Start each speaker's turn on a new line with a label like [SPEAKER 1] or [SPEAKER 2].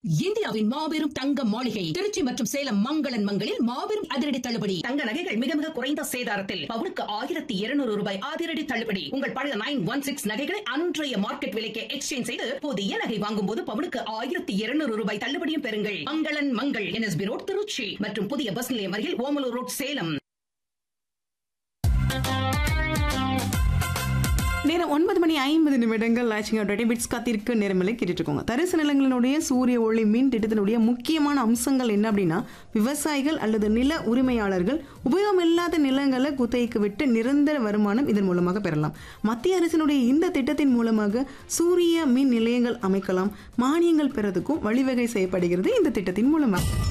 [SPEAKER 1] இந்தியாவின் மாபெரும் தங்க மாளிகை திருச்சி மற்றும் சேலம் மங்களன் மங்களில் மாபெரும் அதிரடி தள்ளுபடி தங்க நகைகள் மிக மிக குறைந்த சேதாரத்தில் பவுனுக்கு ஆயிரத்தி இருநூறு ரூபாய் அதிரடி தள்ளுபடி உங்கள் பழைய நைன் ஒன் சிக்ஸ் நகைகளை அன்றைய மார்க்கெட் விலைக்கு எக்ஸ்சேஞ்ச் செய்து புதிய நகை வாங்கும் போது பவுனுக்கு ஆயிரத்தி இருநூறு ரூபாய் தள்ளுபடியும் பெறுங்கள் மங்களன் மங்கள் என்எஸ்பி ரோட் திருச்சி மற்றும் புதிய பஸ் நிலையம் அருகில் ஓமலூர் ரோட் சேலம்
[SPEAKER 2] நேரம் ஒன்பது மணி ஐம்பது நிமிடங்கள் ஆச்சுங்க டுவெண்ட்டி பிட்ஸ் காத்திருக்கு நேரமில்லை கேட்டுட்டு இருக்கோங்க தரிசு நிலங்களினுடைய சூரிய ஒளி மின் திட்டத்தினுடைய முக்கியமான அம்சங்கள் என்ன அப்படின்னா விவசாயிகள் அல்லது நில உரிமையாளர்கள் உபயோகம் இல்லாத நிலங்களை குத்தகைக்கு விட்டு நிரந்தர வருமானம் இதன் மூலமாக பெறலாம் மத்திய அரசினுடைய இந்த திட்டத்தின் மூலமாக சூரிய மின் நிலையங்கள் அமைக்கலாம் மானியங்கள் பெறதுக்கும் வழிவகை செய்யப்படுகிறது இந்த திட்டத்தின் மூலமாக